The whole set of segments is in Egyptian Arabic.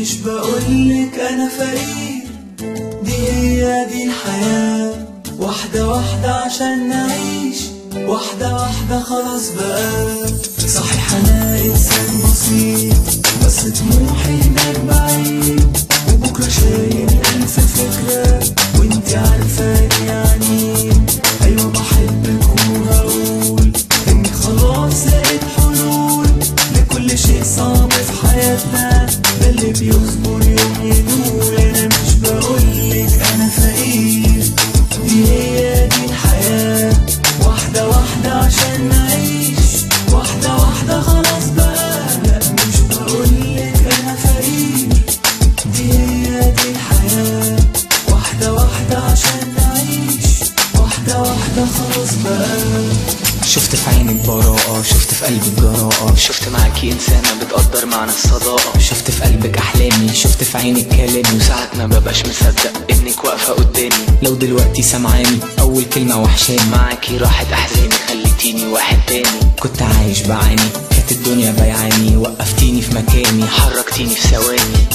مش بقولك انا فقير دي هي دي الحياة واحدة واحدة عشان نعيش واحدة واحدة خلاص بقى صحيح انا انسان بسيط بس طموحي هناك بعيد وبكرة شايل الف فكرة وانت عارفاني يعني ايوه بحبك وهقول اني خلاص لقيت حلول لكل شيء صعب في حياتنا ده اللي بيصبر يوم ينول انا مش بقولك انا فقير دي هي دي الحياة واحدة واحدة عشان نعيش واحدة واحدة خلاص بقى لا مش بقولك انا فقير دي هي دي الحياة واحدة واحدة عشان نعيش واحدة واحدة خلاص بقى شفت في عينك براءة شفت في قلبك جراءة شفت معاكي إنسانة بتقدر معنى الصداقة شفت في قلبك أحلامي شفت في عينك كلامي وساعات ما ببقاش مصدق إنك واقفة قدامي لو دلوقتي سامعاني أول كلمة وحشاني معاكي راحت أحزاني خليتيني واحد تاني كنت عايش بعاني كانت الدنيا بيعاني وقفتيني في مكاني حركتيني في ثواني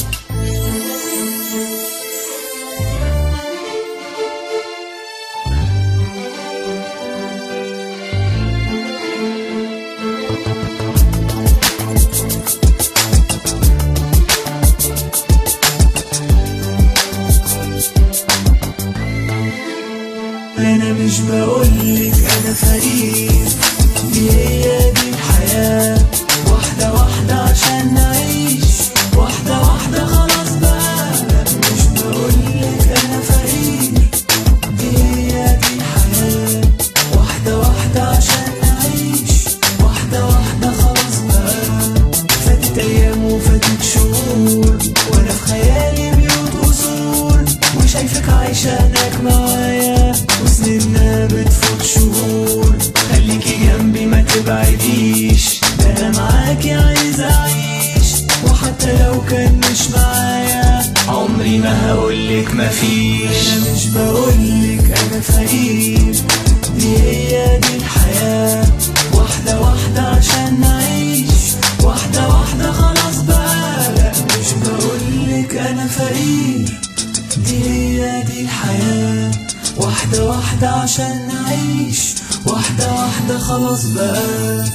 انا مش بقولك انا فقير دي هي دي الحياة واحدة واحدة عشان نعيش واحدة واحدة خلاص بقى لا مش بقولك انا فقير دي هي دي الحياة واحدة واحدة عشان نعيش واحدة واحدة خلاص بقى فاتت ايام وفاتت شهور وانا في خيالي بيوت قصور وشايفك عايشة هناك معايا وسنيننا بتفوت شهور خليكي جنبي ما تبعديش ده انا معاكي عايز اعيش وحتى لو كان مش معايا عمري ما هقولك مفيش انا مش بقولك انا فقير دي هي دي الحياة واحدة واحدة عشان نعيش واحدة واحدة خلاص بقى لا مش بقولك انا فقير دي هي دي الحياة واحدة واحدة عشان نعيش واحدة واحدة خلاص بقى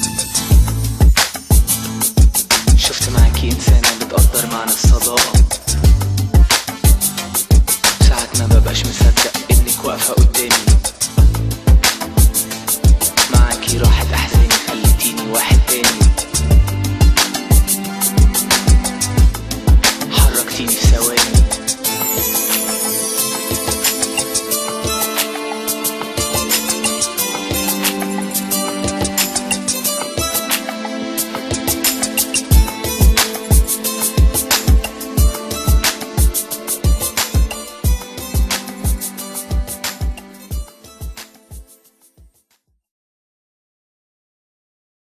شفت معاكي إنسانة بتقدر معنى الصداقة ساعات ما ببقاش مصدق إنك واقفة قدامي معاكي راحت أحزاني خليتيني واحد تاني حركتيني في ثواني